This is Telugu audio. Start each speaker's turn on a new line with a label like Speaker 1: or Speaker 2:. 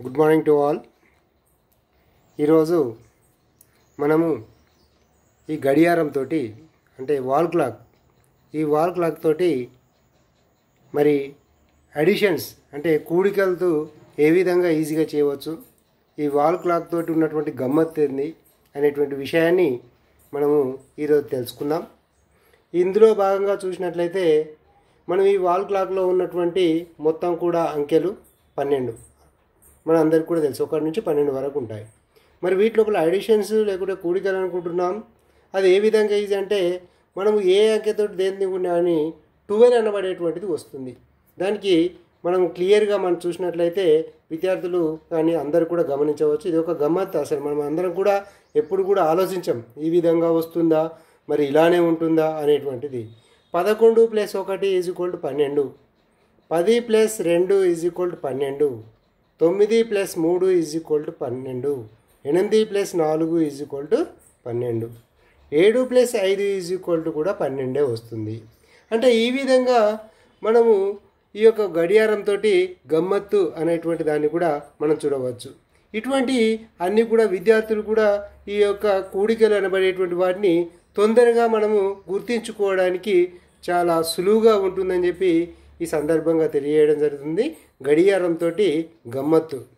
Speaker 1: గుడ్ మార్నింగ్ టు ఆల్ ఈరోజు మనము ఈ గడియారంతో అంటే వాల్ క్లాక్ ఈ వాల్ క్లాక్ తోటి మరి అడిషన్స్ అంటే కూడికలతో ఏ విధంగా ఈజీగా చేయవచ్చు ఈ వాల్ క్లాక్ తోటి ఉన్నటువంటి గమ్మత్తు ఏంది అనేటువంటి విషయాన్ని మనము ఈరోజు తెలుసుకుందాం ఇందులో భాగంగా చూసినట్లయితే మనం ఈ వాల్ క్లాక్లో ఉన్నటువంటి మొత్తం కూడా అంకెలు పన్నెండు మన అందరికి కూడా తెలుసు ఒకటి నుంచి పన్నెండు వరకు ఉంటాయి మరి వీటి లోపల అడిషన్స్ లేకుంటే కూడికలు అనుకుంటున్నాం అది ఏ విధంగా ఈజీ అంటే మనము ఏ అంకెతో దేని అని ట్వెల్వ్ అనబడేటువంటిది వస్తుంది దానికి మనం క్లియర్గా మనం చూసినట్లయితే విద్యార్థులు కానీ అందరు కూడా గమనించవచ్చు ఇది ఒక గమ్మత్తు అసలు మనం అందరం కూడా ఎప్పుడు కూడా ఆలోచించం ఈ విధంగా వస్తుందా మరి ఇలానే ఉంటుందా అనేటువంటిది పదకొండు ప్లస్ ఒకటి ఈజ్ ఈక్వల్ టు పన్నెండు పది ప్లస్ రెండు ఈజ్ ఈక్వల్ టు పన్నెండు తొమ్మిది ప్లస్ మూడు ఈజ్ ఈక్వల్ టు పన్నెండు ఎనిమిది ప్లస్ నాలుగు ఈజ్ ఈక్వల్ టు పన్నెండు ఏడు ప్లస్ ఐదు ఈజ్ ఈక్వల్ టు కూడా పన్నెండే వస్తుంది అంటే ఈ విధంగా మనము ఈ యొక్క గడియారంతో గమ్మత్తు అనేటువంటి దాన్ని కూడా మనం చూడవచ్చు ఇటువంటి అన్నీ కూడా విద్యార్థులు కూడా ఈ యొక్క కూడికలు అనబడేటువంటి వాటిని తొందరగా మనము గుర్తించుకోవడానికి చాలా సులువుగా ఉంటుందని చెప్పి ఈ సందర్భంగా తెలియజేయడం జరుగుతుంది గడియారంతో గమ్మత్తు